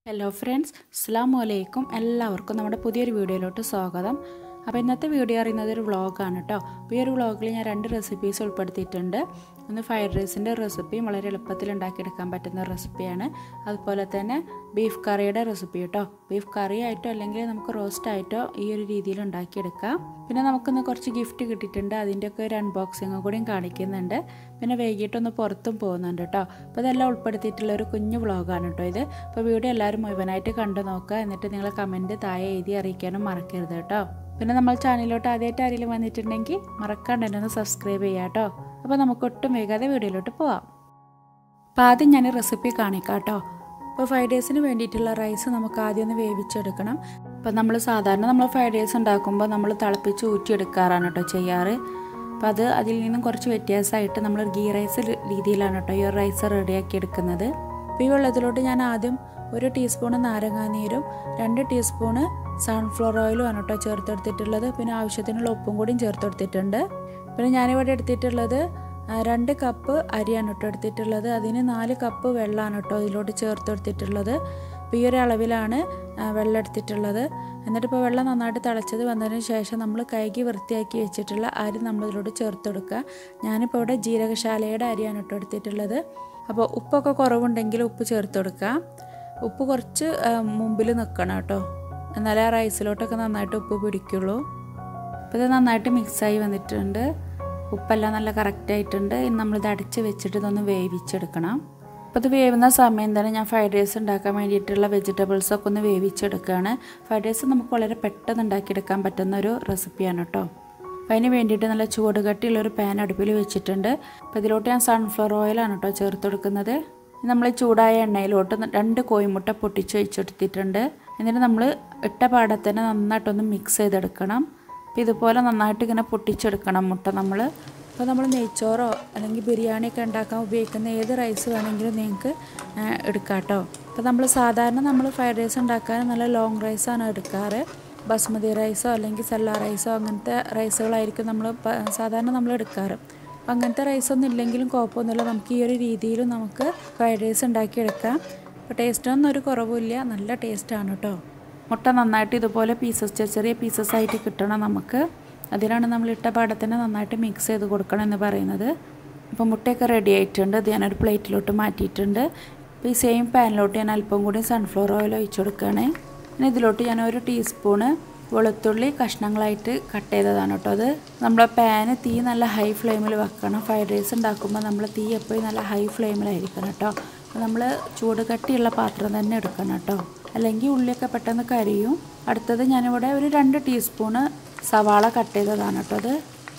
hello friends അസ്സാം വലൈക്കും എല്ലാവർക്കും നമ്മുടെ പുതിയൊരു വീഡിയോയിലോട്ട് സ്വാഗതം അപ്പോൾ ഇന്നത്തെ വീഡിയോ അറിയുന്നത് ഒരു വ്ളോഗാണ് കേട്ടോ അപ്പോൾ ഈ ഒരു വ്ളോഗിൽ ഞാൻ രണ്ട് റെസിപ്പീസ് ഉൾപ്പെടുത്തിയിട്ടുണ്ട് ഒന്ന് ഫ്രൈഡ് റൈസിൻ്റെ റെസിപ്പിയും വളരെ എളുപ്പത്തിൽ ഉണ്ടാക്കിയെടുക്കാൻ പറ്റുന്ന റെസിപ്പിയാണ് അതുപോലെ തന്നെ ബീഫ് കറിയുടെ റെസിപ്പി കേട്ടോ ബീഫ് കറി ആയിട്ടോ അല്ലെങ്കിൽ നമുക്ക് റോസ്റ്റ് ആയിട്ടോ ഈ ഒരു രീതിയിൽ ഉണ്ടാക്കിയെടുക്കാം പിന്നെ നമുക്കിന്ന് കുറച്ച് ഗിഫ്റ്റ് കിട്ടിയിട്ടുണ്ട് അതിൻ്റെയൊക്കെ ഒരു അൺബോക്സിങ്ങും കൂടിയും കാണിക്കുന്നുണ്ട് പിന്നെ വൈകിട്ടൊന്ന് പുറത്തും പോകുന്നുണ്ട് കേട്ടോ അപ്പോൾ ഇതെല്ലാം ഉൾപ്പെടുത്തിയിട്ടുള്ള ഒരു കുഞ്ഞു വ്ളോഗാണ് കേട്ടോ ഇത് അപ്പോൾ വീഡിയോ എല്ലാവരും മുഴുവനായിട്ട് കണ്ടു നോക്കുക എന്നിട്ട് നിങ്ങൾ കമൻറ്റ് താഴെ എഴുതി അറിയിക്കാനും മറക്കരുത് കേട്ടോ പിന്നെ നമ്മൾ ചാനലിലോട്ട് ആദ്യമായിട്ട് ആരെങ്കിലും വന്നിട്ടുണ്ടെങ്കിൽ മറക്കാണ്ട് തന്നെ ഒന്ന് സബ്സ്ക്രൈബ് ചെയ്യാം കേട്ടോ അപ്പോൾ നമുക്ക് ഒട്ടും വൈകാതെ വീഡിയോയിലോട്ട് പോവാം അപ്പോൾ ആദ്യം ഞാൻ റെസിപ്പി കാണിക്കാം കേട്ടോ അപ്പോൾ ഫ്രൈഡ് റൈസിന് വേണ്ടിയിട്ടുള്ള റൈസ് നമുക്ക് ആദ്യം ഒന്ന് വേവിച്ചെടുക്കണം അപ്പോൾ നമ്മൾ സാധാരണ നമ്മൾ ഫ്രൈഡ് റൈസ് ഉണ്ടാക്കുമ്പോൾ നമ്മൾ തിളപ്പിച്ച് ഊറ്റിയെടുക്കാറാണ് കേട്ടോ ചെയ്യാറ് അപ്പോൾ അത് അതിൽ നിന്നും കുറച്ച് വ്യത്യാസമായിട്ട് നമ്മൾ ഗീ റൈസ് രീതിയിലാണ് കേട്ടോ ഈ ഒരു റൈസ് റെഡിയാക്കി എടുക്കുന്നത് അപ്പോൾ ഈ വെള്ളത്തിലോട്ട് ഞാൻ ആദ്യം ഒരു ടീസ്പൂണ് നാരങ്ങാനീരും രണ്ട് ടീസ്പൂണ് സൺഫ്ലവർ ഓയിലും ആണ് കേട്ടോ ചേർത്തെടുത്തിട്ടുള്ളത് പിന്നെ ആവശ്യത്തിനുള്ള ഉപ്പും കൂടിയും ചേർത്തെടുത്തിട്ടുണ്ട് പിന്നെ ഞാനിവിടെ എടുത്തിട്ടുള്ളത് രണ്ട് കപ്പ് അരിയാണ് കേട്ടോ എടുത്തിട്ടുള്ളത് അതിന് നാല് കപ്പ് വെള്ളമാണ് കേട്ടോ ഇതിലോട്ട് ചേർത്തെടുത്തിട്ടുള്ളത് അപ്പോൾ ഈ ഒരു അളവിലാണ് വെള്ളം എടുത്തിട്ടുള്ളത് എന്നിട്ട് ഇപ്പോൾ വെള്ളം നന്നായിട്ട് തിളച്ചത് വന്നതിന് ശേഷം നമ്മൾ കൈകി വൃത്തിയാക്കി വെച്ചിട്ടുള്ള അരി നമ്മൾ ഇതിലോട്ട് ചേർത്തെടുക്കുക ഞാനിപ്പോൾ ഇവിടെ ജീരകശാലയുടെ അരിയാണ് കേട്ടോ എടുത്തിട്ടുള്ളത് അപ്പോൾ ഉപ്പൊക്കെ കുറവുണ്ടെങ്കിൽ ഉപ്പ് ചേർത്ത് കൊടുക്കുക ഉപ്പ് കുറച്ച് മുമ്പിൽ നിൽക്കണം കേട്ടോ എന്നാലേ ആ റൈസിലോട്ടൊക്കെ നന്നായിട്ട് ഉപ്പ് പിടിക്കുള്ളൂ അപ്പോൾ ഇത് നന്നായിട്ട് മിക്സായി വന്നിട്ടുണ്ട് ഉപ്പെല്ലാം നല്ല കറക്റ്റായിട്ടുണ്ട് ഇനി നമ്മളിത് അടച്ച് വെച്ചിട്ട് ഇതൊന്ന് വേവിച്ചെടുക്കണം അപ്പോൾ ഇത് വേവുന്ന സമയം തന്നെ ഞാൻ ഫ്രൈഡ് റൈസ് ഉണ്ടാക്കാൻ വേണ്ടിയിട്ടുള്ള വെജിറ്റബിൾസൊക്കെ ഒന്ന് വേവിച്ചെടുക്കുകയാണ് ഫ്രൈഡ് റൈസ് നമുക്ക് വളരെ പെട്ടെന്ന് ഉണ്ടാക്കിയെടുക്കാൻ പറ്റുന്ന ഒരു റെസിപ്പിയാണ് കേട്ടോ അപ്പോൾ അതിന് വേണ്ടിയിട്ട് നല്ല ചൂട് കട്ടിയുള്ളൊരു പാൻ അടുപ്പിൽ വെച്ചിട്ടുണ്ട് അപ്പോൾ ഇതിലോട്ട് ഞാൻ സൺഫ്ലവർ ഓയിലാണ് കേട്ടോ ചേർത്ത് കൊടുക്കുന്നത് നമ്മൾ ചൂടായ എണ്ണയിലോട്ട് രണ്ട് കോഴിമുട്ട പൊട്ടിച്ച് വെച്ചെടുത്തിട്ടുണ്ട് എന്നിട്ട് നമ്മൾ ഇട്ട പാടത്തന്നെ നന്നായിട്ടൊന്ന് മിക്സ് ചെയ്തെടുക്കണം അപ്പോൾ ഇതുപോലെ നന്നായിട്ട് ഇങ്ങനെ പൊട്ടിച്ചെടുക്കണം മുട്ട നമ്മൾ അപ്പോൾ നമ്മൾ നെയ്ച്ചോറോ അല്ലെങ്കിൽ ബിരിയാണിയൊക്കെ ഉണ്ടാക്കാൻ ഉപയോഗിക്കുന്ന ഏത് റൈസ് വേണമെങ്കിലും നിങ്ങൾക്ക് എടുക്കാം കേട്ടോ അപ്പോൾ നമ്മൾ സാധാരണ നമ്മൾ ഫ്രൈഡ് റൈസ് ഉണ്ടാക്കാൻ നല്ല ലോങ് റൈസാണ് എടുക്കാറ് ബസ്മതി റൈസോ അല്ലെങ്കിൽ സെല്ല റൈസോ അങ്ങനത്തെ റൈസുകളായിരിക്കും നമ്മൾ സാധാരണ നമ്മൾ എടുക്കാറ് അപ്പം അങ്ങനത്തെ റൈസൊന്നും ഇല്ലെങ്കിലും കുഴപ്പമൊന്നുമില്ല നമുക്ക് ഈ ഒരു രീതിയിലും നമുക്ക് ഫ്രൈഡ് റൈസ് ഉണ്ടാക്കിയെടുക്കാം അപ്പോൾ ടേസ്റ്റൊന്നും ഒരു കുറവില്ല നല്ല ടേസ്റ്റാണ് കേട്ടോ മുട്ട നന്നായിട്ട് ഇതുപോലെ പീസസ് ചെറിയ പീസസ് ആയിട്ട് കിട്ടണം നമുക്ക് അതിനാണ് നമ്മൾ ഇട്ട പാടത്തിന് നന്നായിട്ട് മിക്സ് ചെയ്ത് കൊടുക്കണം എന്ന് പറയുന്നത് അപ്പോൾ മുട്ടയൊക്കെ റെഡി ആയിട്ടുണ്ട് ഇത് ഞാനൊരു പ്ലേറ്റിലോട്ട് മാറ്റിയിട്ടുണ്ട് അപ്പോൾ ഈ സെയിം പാനിലോട്ട് ഞാൻ അല്പം കൂടി സൺഫ്ലവർ ഓയിൽ ഒഴിച്ചു കൊടുക്കുകയാണ് പിന്നെ ഇതിലോട്ട് ഞാൻ ഒരു ടീസ്പൂണ് വെളുത്തുള്ളി കഷ്ണങ്ങളായിട്ട് കട്ട് ചെയ്തതാണ് കേട്ടോ അത് നമ്മളെ പാന് തീ നല്ല ഹൈ ഫ്ലെയിമിൽ വെക്കണം ഫ്രൈഡ് റൈസ് ഉണ്ടാക്കുമ്പോൾ നമ്മൾ തീ എപ്പോഴും നല്ല ഹൈ ഫ്ലെയിമിലായിരിക്കണം കേട്ടോ അപ്പോൾ നമ്മൾ ചൂട് കട്ടിയുള്ള പാത്രം തന്നെ എടുക്കണം കേട്ടോ അല്ലെങ്കിൽ ഉള്ളിയൊക്കെ പെട്ടെന്ന് കരിയും അടുത്തത് ഞാനിവിടെ ഒരു രണ്ട് ടീസ്പൂണ് സവാള കട്ട് ചെയ്തതാണ് കേട്ടോ അത്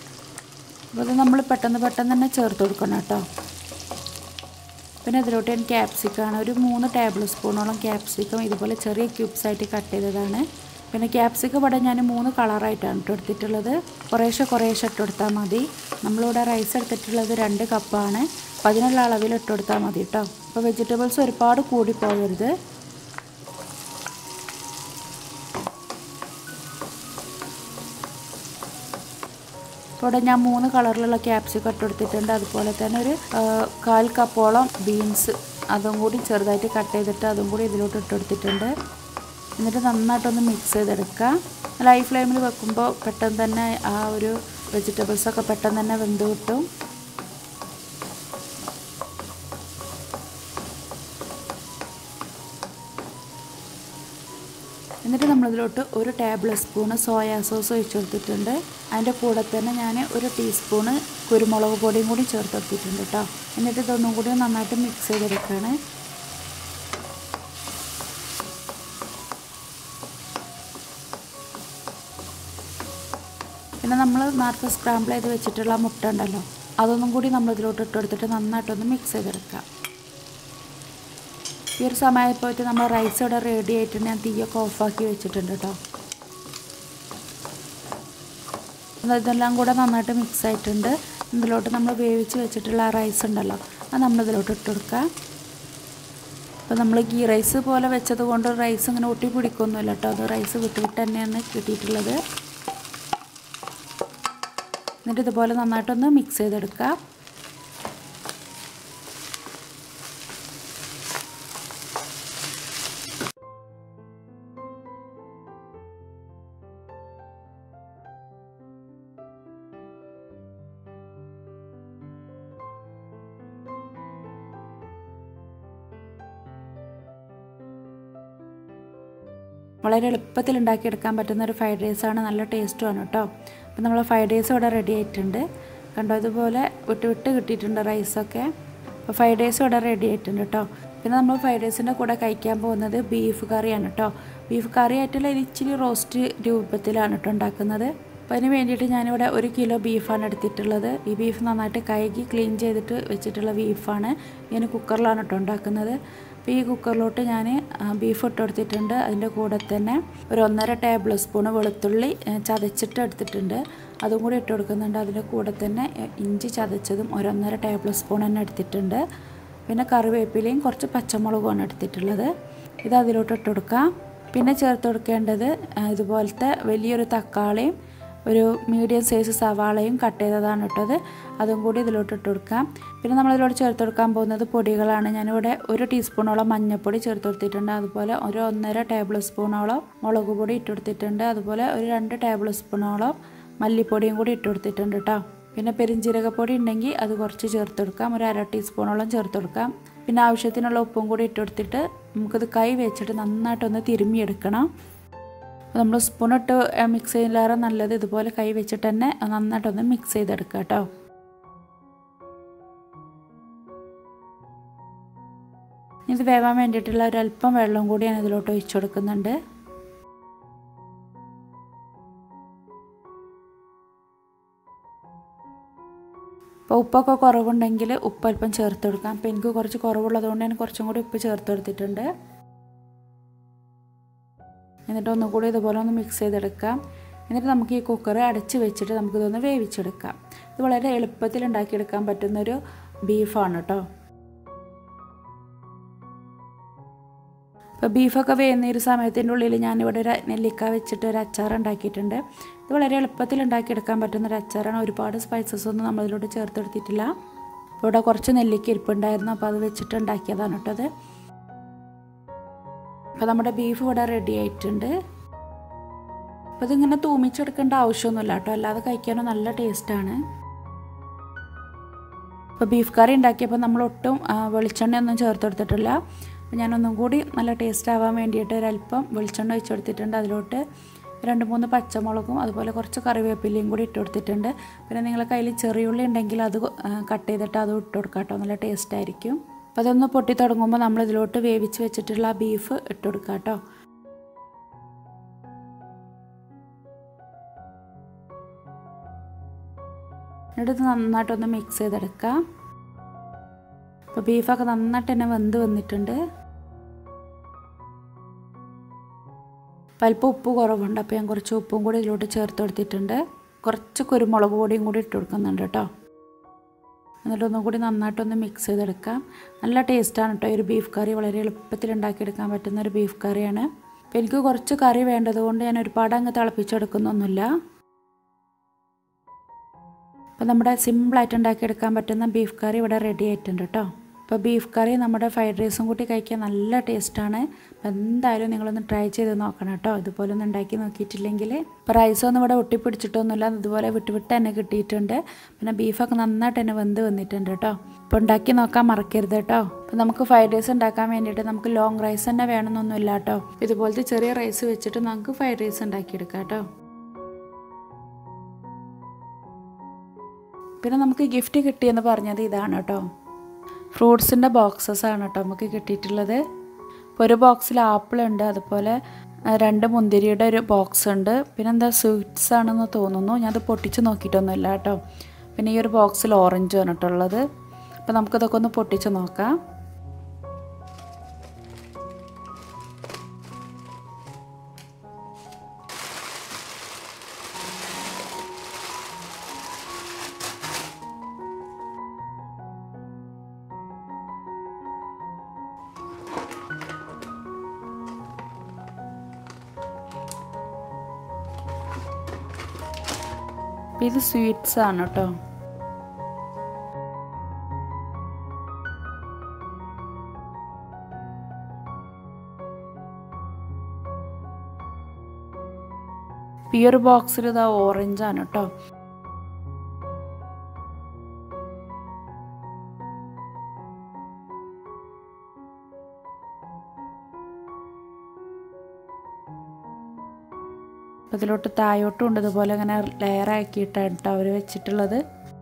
അപ്പോൾ അത് നമ്മൾ പെട്ടെന്ന് പെട്ടെന്ന് തന്നെ ചേർത്ത് കൊടുക്കണം കേട്ടോ പിന്നെ അതിലോട്ട് ഞാൻ ക്യാപ്സിക്കാണ് ഒരു മൂന്ന് ടേബിൾ സ്പൂണോളം ക്യാപ്സിക്കം ഇതുപോലെ ചെറിയ ക്യൂബ്സ് ആയിട്ട് കട്ട് ചെയ്തതാണ് പിന്നെ ക്യാപ്സിക്കം ഇവിടെ ഞാൻ മൂന്ന് കളറായിട്ടാണ് ഇട്ട് എടുത്തിട്ടുള്ളത് കുറേശ്ശെ കുറേശ്ശെ ഇട്ട് കൊടുത്താൽ മതി നമ്മളിവിടെ റൈസ് എടുത്തിട്ടുള്ളത് രണ്ട് കപ്പാണ് അപ്പോൾ അതിനുള്ള അളവിൽ ഇട്ട് കൊടുത്താൽ മതി കേട്ടോ അപ്പോൾ വെജിറ്റബിൾസ് ഒരുപാട് കൂടി പോകരുത് ഇവിടെ ഞാൻ മൂന്ന് കളറിലുള്ള ക്യാപ്സിക്കം ഇട്ട് കൊടുത്തിട്ടുണ്ട് അതുപോലെ തന്നെ ഒരു കാൽ കപ്പോളം ബീൻസ് അതും കൂടി ചെറുതായിട്ട് കട്ട് ചെയ്തിട്ട് അതും കൂടി ഇതിലോട്ട് ഇട്ട് കൊടുത്തിട്ടുണ്ട് എന്നിട്ട് നന്നായിട്ടൊന്ന് മിക്സ് ചെയ്തെടുക്കുക ഹൈ ഫ്ലെയിമിൽ വെക്കുമ്പോൾ പെട്ടെന്ന് തന്നെ ആ ഒരു വെജിറ്റബിൾസൊക്കെ പെട്ടെന്ന് തന്നെ വെന്ത് കിട്ടും എന്നിട്ട് നമ്മളിതിലോട്ട് ഒരു ടേബിൾ സ്പൂണ് സോയാ സോസ് ഒഴിച്ച് കൊടുത്തിട്ടുണ്ട് അതിൻ്റെ കൂടെ തന്നെ ഞാൻ ഒരു ടീസ്പൂണ് കുരുമുളക് പൊടിയും കൂടി ചേർത്ത് കൊടുത്തിട്ടുണ്ട് കേട്ടോ എന്നിട്ട് ഇതൊന്നും കൂടി നന്നായിട്ട് മിക്സ് ചെയ്തെടുക്കുകയാണ് പിന്നെ നമ്മൾ നേരത്തെ സ്ക്രാമ്പിൾ ചെയ്ത് വെച്ചിട്ടുള്ള മുട്ട ഉണ്ടല്ലോ അതൊന്നും കൂടി നമ്മൾ ഇതിലോട്ട് ഇട്ട് കൊടുത്തിട്ട് നന്നായിട്ടൊന്ന് മിക്സ് ചെയ്തെടുക്കാം ഈ ഒരു സമയപ്പോയിട്ട് നമ്മൾ റൈസ് ഇവിടെ റെഡി ആയിട്ട് ഞാൻ തീയൊക്കെ ഓഫാക്കി വെച്ചിട്ടുണ്ട് കേട്ടോ ഇതെല്ലാം കൂടെ നന്നായിട്ട് മിക്സ് ആയിട്ടുണ്ട് ഇതിലോട്ട് നമ്മൾ വേവിച്ച് വെച്ചിട്ടുള്ള ആ റൈസ് ഉണ്ടല്ലോ അത് നമ്മളിതിലോട്ട് ഇട്ട് കൊടുക്കുക അപ്പോൾ നമ്മൾ ഗീ റൈസ് പോലെ വെച്ചത് കൊണ്ട് റൈസ് ഇങ്ങനെ ഒട്ടി പിടിക്കൊന്നുമില്ല കേട്ടോ അത് റൈസ് വിട്ട് വിട്ട് തന്നെയാണ് കിട്ടിയിട്ടുള്ളത് എന്നിട്ട് ഇതുപോലെ നന്നായിട്ടൊന്ന് മിക്സ് ചെയ്തെടുക്കുക വളരെ എളുപ്പത്തിൽ ഉണ്ടാക്കിയെടുക്കാൻ പറ്റുന്ന ഒരു ഫ്രൈഡ് റൈസാണ് നല്ല ടേസ്റ്റുമാണ് കേട്ടോ അപ്പോൾ നമ്മൾ ഫ്രൈഡ് റൈസ് ഇവിടെ റെഡി ആയിട്ടുണ്ട് കണ്ടോ ഇതുപോലെ വിട്ട് വിട്ട് കിട്ടിയിട്ടുണ്ട് റൈസൊക്കെ അപ്പോൾ ഫ്രൈഡ് റൈസ് ഇവിടെ റെഡി ആയിട്ടുണ്ട് കേട്ടോ പിന്നെ നമ്മൾ ഫ്രൈഡ് റൈസിൻ്റെ കൂടെ കഴിക്കാൻ പോകുന്നത് ബീഫ് കറിയാണ് കേട്ടോ ബീഫ് കറി ആയിട്ടുള്ള ഇച്ചിരി റോസ്റ്റ് രൂപത്തിലാണ് കേട്ടോ ഉണ്ടാക്കുന്നത് അപ്പോൾ അതിന് വേണ്ടിയിട്ട് ഞാനിവിടെ ഒരു കിലോ ബീഫാണ് എടുത്തിട്ടുള്ളത് ഈ ബീഫ് നന്നായിട്ട് കഴുകി ക്ലീൻ ചെയ്തിട്ട് വെച്ചിട്ടുള്ള ബീഫാണ് ഞാൻ കുക്കറിലാണ് കേട്ടോ ഉണ്ടാക്കുന്നത് അപ്പോൾ ഈ കുക്കറിലോട്ട് ഞാൻ ബീഫ് ഇട്ട് കൊടുത്തിട്ടുണ്ട് അതിൻ്റെ കൂടെ തന്നെ ഒരു ഒന്നര ടേബിൾ സ്പൂൺ വെളുത്തുള്ളി ചതച്ചിട്ട് എടുത്തിട്ടുണ്ട് അതും കൂടി ഇട്ട് കൊടുക്കുന്നുണ്ട് അതിൻ്റെ കൂടെ തന്നെ ഇഞ്ചി ചതച്ചതും ഒരു ഒന്നര ടേബിൾ സ്പൂൺ തന്നെ എടുത്തിട്ടുണ്ട് പിന്നെ കറിവേപ്പിലയും കുറച്ച് പച്ചമുളകുമാണ് എടുത്തിട്ടുള്ളത് ഇത് അതിലോട്ട് ഇട്ട് കൊടുക്കാം പിന്നെ ചേർത്ത് കൊടുക്കേണ്ടത് ഇതുപോലത്തെ വലിയൊരു തക്കാളിയും ഒരു മീഡിയം സൈസ് സവാളയും കട്ട് ചെയ്തതാണ് ഇട്ടത് അതും കൂടി ഇതിലോട്ട് ഇട്ട് കൊടുക്കാം പിന്നെ നമ്മളിതിലോട്ട് ചേർത്ത് കൊടുക്കാൻ പോകുന്നത് പൊടികളാണ് ഞാനിവിടെ ഒരു ടീസ്പൂണോളം മഞ്ഞൾപ്പൊടി ചേർത്ത് കൊടുത്തിട്ടുണ്ട് അതുപോലെ ഒരു ഒന്നര ടേബിൾ സ്പൂണോളം മുളക് പൊടി ഇട്ട് കൊടുത്തിട്ടുണ്ട് അതുപോലെ ഒരു രണ്ട് ടേബിൾ സ്പൂണോളം മല്ലിപ്പൊടിയും കൂടി ഇട്ട് കൊടുത്തിട്ടുണ്ട് കേട്ടോ പിന്നെ പെരിഞ്ജീരകപ്പൊടി ഉണ്ടെങ്കിൽ അത് കുറച്ച് ചേർത്ത് കൊടുക്കാം ഒരു അര ടീസ്പൂണോളം ചേർത്ത് കൊടുക്കാം പിന്നെ ആവശ്യത്തിനുള്ള ഉപ്പും കൂടി ഇട്ട് കൊടുത്തിട്ട് നമുക്കത് കൈ വെച്ചിട്ട് നന്നായിട്ടൊന്ന് തിരുമ്മിയെടുക്കണം അപ്പോൾ നമ്മൾ സ്പൂണിട്ട് മിക്സ് ചെയ്യുന്നതിലേറെ നല്ലത് ഇതുപോലെ കൈ വെച്ചിട്ട് തന്നെ നന്നായിട്ടൊന്ന് മിക്സ് ചെയ്തെടുക്കുക കേട്ടോ ഇത് വേവാൻ വേണ്ടിയിട്ടുള്ള ഒരല്പം വെള്ളം കൂടി ഞാൻ ഇതിലോട്ട് ഒഴിച്ചു കൊടുക്കുന്നുണ്ട് അപ്പോൾ ഉപ്പൊക്കെ കുറവുണ്ടെങ്കിൽ ഉപ്പ് അല്പം ചേർത്ത് കൊടുക്കാം അപ്പോൾ എനിക്ക് കുറച്ച് കുറവുള്ളതുകൊണ്ട് ഞാൻ കുറച്ചും കൂടി ഉപ്പ് ചേർത്ത് കൊടുത്തിട്ടുണ്ട് എന്നിട്ട് ഒന്നും കൂടി ഇതുപോലെ ഒന്ന് മിക്സ് ചെയ്തെടുക്കാം എന്നിട്ട് നമുക്ക് ഈ കുക്കർ അടച്ച് വെച്ചിട്ട് നമുക്കിതൊന്ന് വേവിച്ചെടുക്കാം ഇത് വളരെ എളുപ്പത്തിൽ ഉണ്ടാക്കിയെടുക്കാൻ പറ്റുന്നൊരു ബീഫാണ് കേട്ടോ ഇപ്പോൾ ബീഫൊക്കെ വേകുന്ന ഒരു സമയത്തിൻ്റെ ഉള്ളിൽ ഞാനിവിടെ ഒരു നെല്ലിക്ക വെച്ചിട്ട് ഒരു അച്ചാർ ഉണ്ടാക്കിയിട്ടുണ്ട് ഇത് വളരെ എളുപ്പത്തിൽ ഉണ്ടാക്കിയെടുക്കാൻ പറ്റുന്ന ഒരു അച്ചാറാണ് ഒരുപാട് സ്പൈസസ് ഒന്നും നമ്മളിതിലോട്ട് ചേർത്തെടുത്തിട്ടില്ല അപ്പോൾ ഇവിടെ കുറച്ച് നെല്ലിക്ക ഇരിപ്പുണ്ടായിരുന്നു അപ്പോൾ അത് വെച്ചിട്ട് ഉണ്ടാക്കിയതാണ് കേട്ടത് അപ്പോൾ നമ്മുടെ ബീഫ് ഇവിടെ റെഡി ആയിട്ടുണ്ട് അപ്പോൾ ഇതിങ്ങനെ തൂമിച്ചെടുക്കേണ്ട ആവശ്യമൊന്നുമില്ല കേട്ടോ അല്ലാതെ കഴിക്കാനും നല്ല ടേസ്റ്റാണ് അപ്പോൾ ബീഫ് കറി ഉണ്ടാക്കിയപ്പോൾ നമ്മൾ ഒട്ടും വെളിച്ചെണ്ണയൊന്നും ചേർത്ത് കൊടുത്തിട്ടില്ല അപ്പോൾ ഞാനൊന്നും കൂടി നല്ല ടേസ്റ്റ് ആവാൻ വേണ്ടിയിട്ട് ഒരല്പം വെളിച്ചെണ്ണ ഒഴിച്ച് കൊടുത്തിട്ടുണ്ട് അതിലോട്ട് രണ്ട് മൂന്ന് പച്ചമുളകും അതുപോലെ കുറച്ച് കറിവേപ്പിലയും കൂടി ഇട്ട് കൊടുത്തിട്ടുണ്ട് പിന്നെ നിങ്ങളുടെ കയ്യിൽ ചെറിയുള്ളി ഉണ്ടെങ്കിൽ അത് കട്ട് ചെയ്തിട്ട് അത് ഇട്ട് കൊടുക്കാം കേട്ടോ നല്ല ടേസ്റ്റ് ആയിരിക്കും അപ്പോൾ അതൊന്ന് പൊട്ടി തുടങ്ങുമ്പോൾ നമ്മൾ ഇതിലോട്ട് വേവിച്ച് വെച്ചിട്ടുള്ള ബീഫ് ഇട്ട് കൊടുക്കുക കേട്ടോ എന്നിട്ട് നന്നായിട്ടൊന്ന് മിക്സ് ചെയ്തെടുക്കാം അപ്പോൾ ബീഫൊക്കെ നന്നായിട്ട് തന്നെ വെന്ത് വന്നിട്ടുണ്ട് അല്പം ഉപ്പ് കുറവുണ്ട് അപ്പോൾ ഞാൻ കുറച്ച് ഉപ്പും കൂടി ഇതിലോട്ട് ചേർത്ത് കൊടുത്തിട്ടുണ്ട് കുറച്ച് കുരുമുളക് പൊടിയും കൂടി ഇട്ട് കൊടുക്കുന്നുണ്ട് കേട്ടോ എന്നിട്ടൊന്നും കൂടി നന്നായിട്ടൊന്ന് മിക്സ് ചെയ്തെടുക്കാം നല്ല ടേസ്റ്റാണ് കേട്ടോ ഈ ഒരു ബീഫ് കറി വളരെ എളുപ്പത്തിൽ ഉണ്ടാക്കിയെടുക്കാൻ പറ്റുന്ന ഒരു ബീഫ് കറിയാണ് അപ്പോൾ എനിക്ക് കുറച്ച് കറി വേണ്ടതുകൊണ്ട് ഞാൻ ഒരുപാട് അങ്ങ് തിളപ്പിച്ചെടുക്കുന്നൊന്നുമില്ല അപ്പോൾ നമ്മുടെ സിമ്പിളായിട്ട് ഉണ്ടാക്കിയെടുക്കാൻ പറ്റുന്ന ബീഫ് കറി ഇവിടെ റെഡി ആയിട്ടുണ്ട് കേട്ടോ അപ്പോൾ ബീഫ് കറി നമ്മുടെ ഫ്രൈഡ് റൈസും കൂട്ടി കഴിക്കാൻ നല്ല ടേസ്റ്റാണ് അപ്പോൾ എന്തായാലും നിങ്ങളൊന്ന് ട്രൈ ചെയ്ത് നോക്കണം കേട്ടോ ഇതുപോലെ ഒന്ന് ഉണ്ടാക്കി നോക്കിയിട്ടില്ലെങ്കിൽ ഇപ്പോൾ റൈസൊന്നും ഇവിടെ ഒട്ടിപ്പിടിച്ചിട്ടൊന്നുമില്ല ഇതുപോലെ വിട്ട് വിട്ട് തന്നെ കിട്ടിയിട്ടുണ്ട് പിന്നെ ബീഫൊക്കെ നന്നായിട്ട് തന്നെ വെന്ത് വന്നിട്ടുണ്ട് കേട്ടോ അപ്പോൾ ഉണ്ടാക്കി നോക്കാൻ മറക്കരുത് കേട്ടോ അപ്പോൾ നമുക്ക് ഫ്രൈഡ് റൈസ് ഉണ്ടാക്കാൻ വേണ്ടിയിട്ട് നമുക്ക് ലോങ് റൈസ് തന്നെ വേണമെന്നൊന്നുമില്ല കേട്ടോ ഇതുപോലത്തെ ചെറിയ റൈസ് വെച്ചിട്ട് നമുക്ക് ഫ്രൈഡ് റൈസ് ഉണ്ടാക്കിയെടുക്കാം കേട്ടോ പിന്നെ നമുക്ക് ഗിഫ്റ്റ് കിട്ടിയെന്ന് പറഞ്ഞത് ഇതാണ് കേട്ടോ ഫ്രൂട്ട്സിൻ്റെ ബോക്സസ് ആണ് കേട്ടോ നമുക്ക് കിട്ടിയിട്ടുള്ളത് ഇപ്പോൾ ഒരു ബോക്സിൽ ആപ്പിൾ ഉണ്ട് അതുപോലെ രണ്ട് മുന്തിരിയുടെ ഒരു ബോക്സ് ഉണ്ട് പിന്നെ എന്താ സ്വീറ്റ്സ് ആണെന്ന് തോന്നുന്നു ഞാനത് പൊട്ടിച്ച് നോക്കിയിട്ടൊന്നുമില്ല കേട്ടോ പിന്നെ ഈ ഒരു ബോക്സിൽ ഓറഞ്ച് ആണ് കേട്ടോ ഉള്ളത് അപ്പോൾ നമുക്കിതൊക്കെ ഒന്ന് പൊട്ടിച്ച് നോക്കാം ഇത് സ്വീറ്റ്സ് ആണ് കേട്ടോ ഈ ഒരു ബോക്സിൽ ഇതാ ഓറഞ്ച് ആണ് കേട്ടോ അപ്പോൾ ഇതിലോട്ട് തായോട്ടും ഉണ്ട് ഇതുപോലെ ഇങ്ങനെ ലെയർ ആക്കിയിട്ടാണ് കേട്ടോ അവർ വെച്ചിട്ടുള്ളത്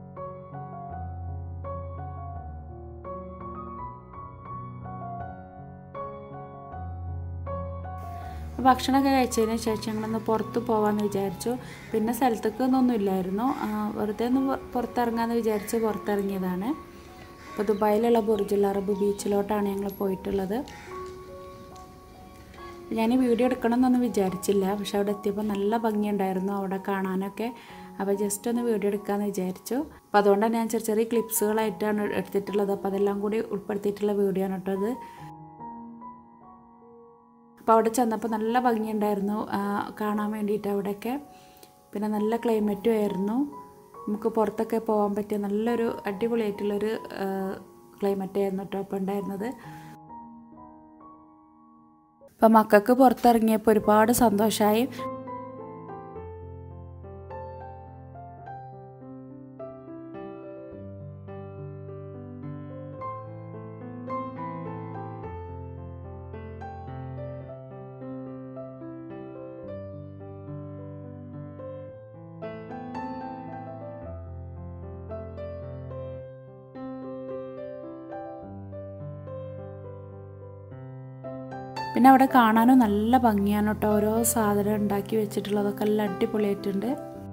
ഭക്ഷണമൊക്കെ കഴിച്ചതിന് ശേഷം ഞങ്ങളൊന്ന് പുറത്ത് പോകാമെന്ന് വിചാരിച്ചു പിന്നെ സ്ഥലത്തേക്ക് ഒന്നും ഇല്ലായിരുന്നു വെറുതെ ഒന്ന് പുറത്തിറങ്ങാമെന്ന് വിചാരിച്ച് പുറത്തിറങ്ങിയതാണ് അപ്പോൾ ദുബായിലുള്ള ബുർജുൽ അറബ് ബീച്ചിലോട്ടാണ് ഞങ്ങൾ പോയിട്ടുള്ളത് ഞാൻ വീഡിയോ എടുക്കണമെന്നൊന്നും വിചാരിച്ചില്ല പക്ഷെ അവിടെ എത്തിയപ്പോൾ നല്ല ഭംഗിയുണ്ടായിരുന്നു അവിടെ കാണാനൊക്കെ അപ്പോൾ ജസ്റ്റ് ഒന്ന് വീഡിയോ എടുക്കാമെന്ന് വിചാരിച്ചു അപ്പോൾ അതുകൊണ്ടാണ് ഞാൻ ചെറിയ ചെറിയ ക്ലിപ്സുകളായിട്ടാണ് എടുത്തിട്ടുള്ളത് അപ്പോൾ അതെല്ലാം കൂടി ഉൾപ്പെടുത്തിയിട്ടുള്ള വീഡിയോ ആണ് കേട്ടോ അത് അപ്പോൾ അവിടെ ചെന്നപ്പോൾ നല്ല ഭംഗിയുണ്ടായിരുന്നു കാണാൻ വേണ്ടിയിട്ട് അവിടെയൊക്കെ പിന്നെ നല്ല ക്ലൈമറ്റും ആയിരുന്നു നമുക്ക് പുറത്തൊക്കെ പോകാൻ പറ്റിയ നല്ലൊരു അടിപൊളിയായിട്ടുള്ളൊരു ക്ലൈമറ്റ് ആയിരുന്നു കേട്ടോ അപ്പോൾ ഉണ്ടായിരുന്നത് അപ്പോൾ മക്കൾക്ക് പുറത്തിറങ്ങിയപ്പോൾ ഒരുപാട് സന്തോഷമായി പിന്നെ അവിടെ കാണാനും നല്ല ഭംഗിയാണ് കേട്ടോ ഓരോ സാധനം ഉണ്ടാക്കി വെച്ചിട്ടുള്ളതൊക്കെ എല്ലാം അടിപൊളിയായിട്ടുണ്ട്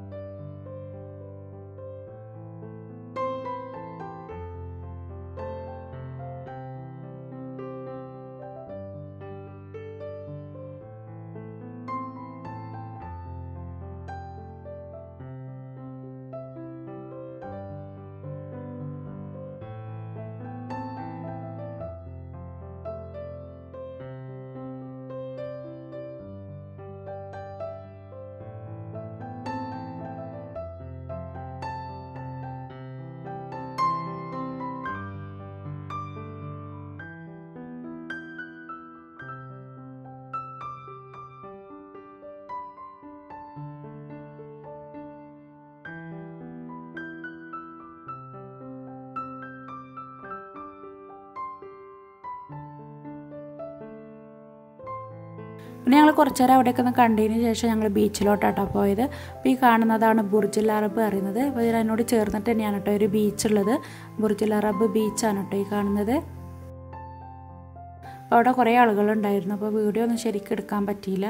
പിന്നെ ഞങ്ങൾ കുറച്ച് നേരം അവിടെയൊക്കെ ഒന്ന് കണ്ടതിന് ശേഷം ഞങ്ങൾ ബീച്ചിലോട്ടാട്ടോ പോയത് അപ്പോൾ ഈ കാണുന്നതാണ് ബുർജുൽ അറബ് പറയുന്നത് അപ്പോൾ ഇതിൽ എന്നോട് ചേർന്നിട്ട് തന്നെയാണ് കേട്ടോ ഒരു ബീച്ചുള്ളത് ബുർജുൽ അറബ് ബീച്ചാണ് കേട്ടോ ഈ കാണുന്നത് അപ്പോൾ അവിടെ കുറേ ആളുകളുണ്ടായിരുന്നു അപ്പോൾ വീഡിയോ ഒന്നും ശരിക്കും എടുക്കാൻ പറ്റിയില്ല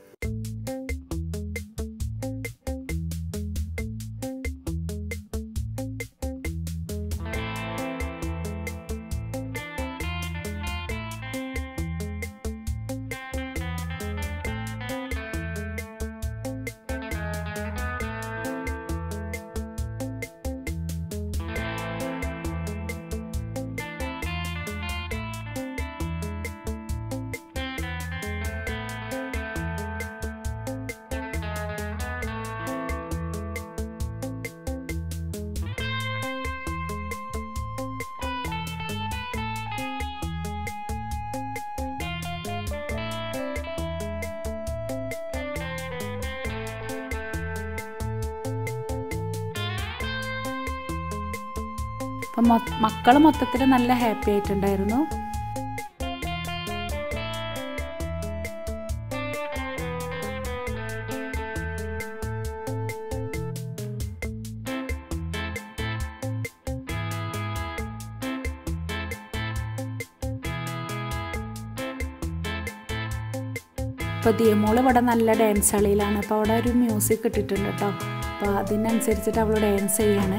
അപ്പം മക്കൾ മൊത്തത്തിൽ നല്ല ഹാപ്പി ആയിട്ടുണ്ടായിരുന്നു ഇപ്പോൾ ദിയമോൾ ഇവിടെ നല്ല ഡാൻസ് കളിയിലാണ് അപ്പോൾ അവിടെ ഒരു മ്യൂസിക് ഇട്ടിട്ടുണ്ട് കേട്ടോ അപ്പോൾ അതിനനുസരിച്ചിട്ട് അവൾ ഡാൻസ് ചെയ്യാണ്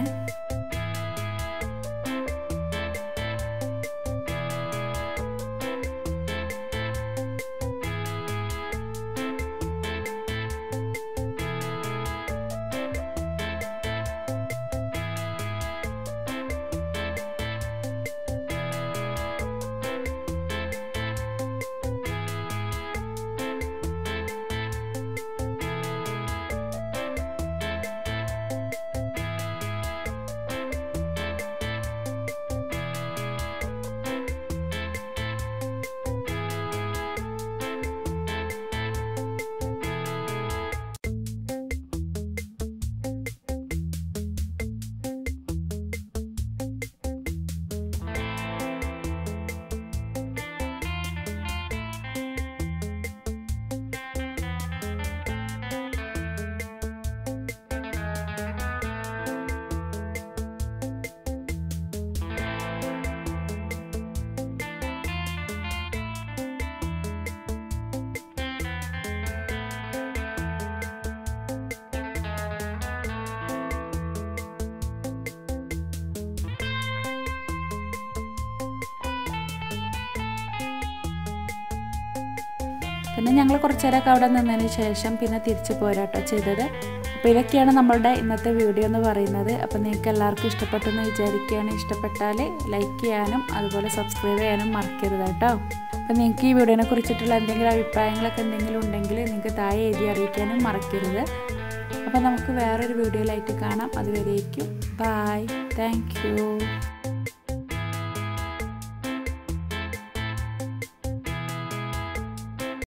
പിന്നെ ഞങ്ങൾ കുറച്ച് നേരമൊക്കെ അവിടെ നിന്നതിന് ശേഷം പിന്നെ തിരിച്ച് പോരാട്ടോ ചെയ്തത് അപ്പോൾ ഇതൊക്കെയാണ് നമ്മളുടെ ഇന്നത്തെ വീഡിയോ എന്ന് പറയുന്നത് അപ്പോൾ നിങ്ങൾക്ക് എല്ലാവർക്കും ഇഷ്ടപ്പെട്ടെന്ന് വിചാരിക്കുകയാണ് ഇഷ്ടപ്പെട്ടാൽ ലൈക്ക് ചെയ്യാനും അതുപോലെ സബ്സ്ക്രൈബ് ചെയ്യാനും മറക്കരുത് കേട്ടോ അപ്പോൾ നിങ്ങൾക്ക് ഈ വീഡിയോനെ കുറിച്ചിട്ടുള്ള എന്തെങ്കിലും അഭിപ്രായങ്ങളൊക്കെ എന്തെങ്കിലും ഉണ്ടെങ്കിൽ നിങ്ങൾക്ക് താഴെ എഴുതി അറിയിക്കാനും മറക്കരുത് അപ്പോൾ നമുക്ക് വേറൊരു വീഡിയോയിലായിട്ട് കാണാം അതുവരേക്കും ബായ് താങ്ക്